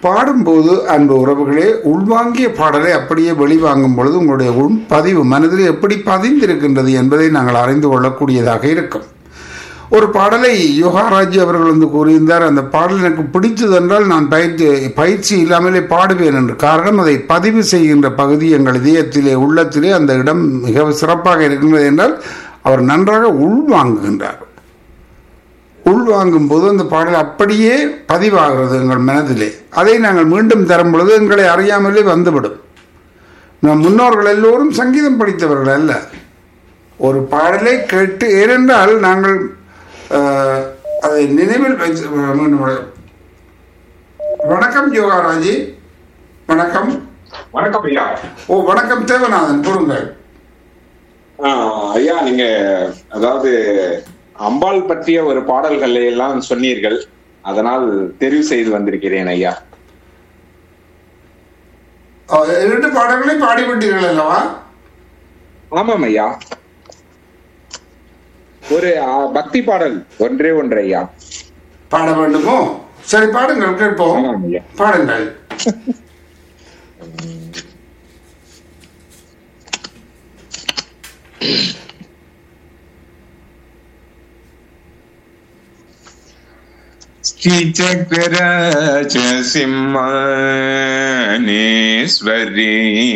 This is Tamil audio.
பாடும்போது அன்பு உறவுகளே உள்வாங்கிய பாடலை அப்படியே வெளிவாங்கும் பொழுது உங்களுடைய உள் பதிவு மனதில் எப்படி பதிந்திருக்கின்றது என்பதை நாங்கள் அறிந்து கொள்ளக்கூடியதாக இருக்கும் ஒரு பாடலை யோகாராஜ் அவர்கள் வந்து கூறியிருந்தார் அந்த பாடல் எனக்கு பிடித்தது என்றால் நான் பயிற்சி பயிற்சி இல்லாமலே பாடுவேன் என்று காரணம் அதை பதிவு செய்கின்ற பகுதி எங்கள் இதயத்திலே உள்ளத்திலே அந்த இடம் மிக சிறப்பாக இருக்கின்றது என்றால் அவர் நன்றாக உள்வாங்குகின்றார் உள்வாங்கும் போது அந்த பாடல் அப்படியே பதிவாகிறது எங்கள் மனதிலே அதை நாங்கள் மீண்டும் தரும் பொழுது எங்களை அறியாமலே வந்துவிடும் நம் முன்னோர்கள் எல்லோரும் சங்கீதம் படித்தவர்கள் அல்ல ஒரு பாடலை கேட்டு ஏனென்றால் நாங்கள் அஹ், அதை நினைவில் வைத்து மீண்டும் வர- வணக்கம் யோகாராஜி வணக்கம் வணக்கம் ஐயா ஓ வணக்கம் தேவநாதன் கூறுங்கள் ஆஹ் ஐயா நீங்க அதாவது அம்பாள் பற்றிய ஒரு பாடல்களை எல்லாம் சொன்னீர்கள் அதனால் தெரிவு செய்து வந்திருக்கிறேன் ஐயா அஹ், இரண்டு பாடல்களை பாடிவிட்டீர்கள் அல்லவா ஆமாம் ஐயா ஒரு ஆஹ், பக்தி பாடல் ஒன்றே ஒன்று ஐயா பாட வேண்டுமோ சரி பாடுங்கள் கேட்போம் ஆமாம் ஐயா பாடுங்கள் श्रीचक्रराज सिंहानेश्वरी